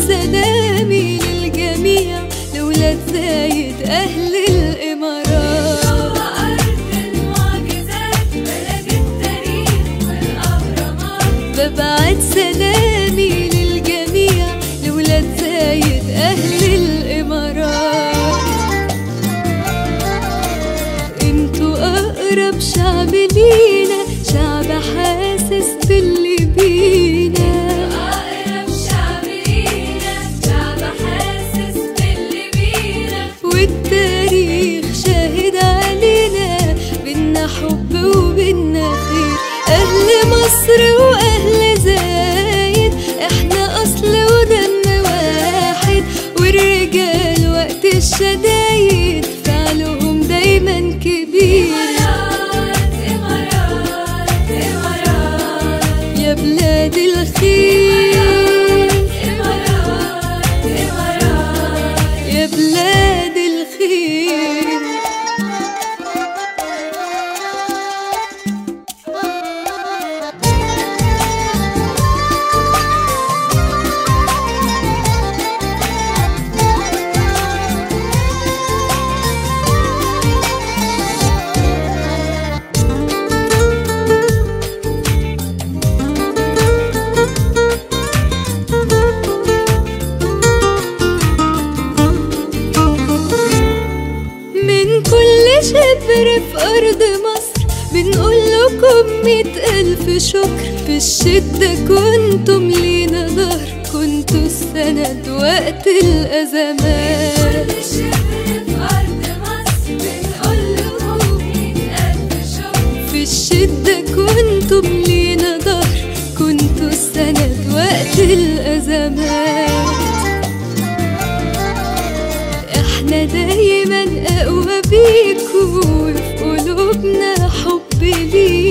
سلامي للجميع لولاد زايد أهل الإمارات أرض المعجزات بلد التاريخ والأهرامات ببعت سلامي للجميع لولاد زايد أهل الإمارات انتوا أقرب شعب لينا شعب حاسس باللي بينا أقرب شعب لينا شعب حاسس باللي بينا والتاريخ شاهد علينا بينا حب وبينا خير أهل مصر وأهل زايد احنا أصل ودم واحد والرجال وقت الشدايد فعلهم دايما كبير إمارات إمارات إمارات يا بلاد الخير إمارات إمارات يا بلاد الخير من كل شبر في أرض مصر بنقول لكم مئة ألف شكر في الشدة كنتم لينا ظهر كنتوا السند وقت الأزمات كل شبر في أرض مصر بنقول لكم مئة ألف شكر في الشدة كنتم لينا ظهر كنتوا السند وقت الأزمات احنا دايما أقوى بيكوا وفي قلوبنا حب ليكوا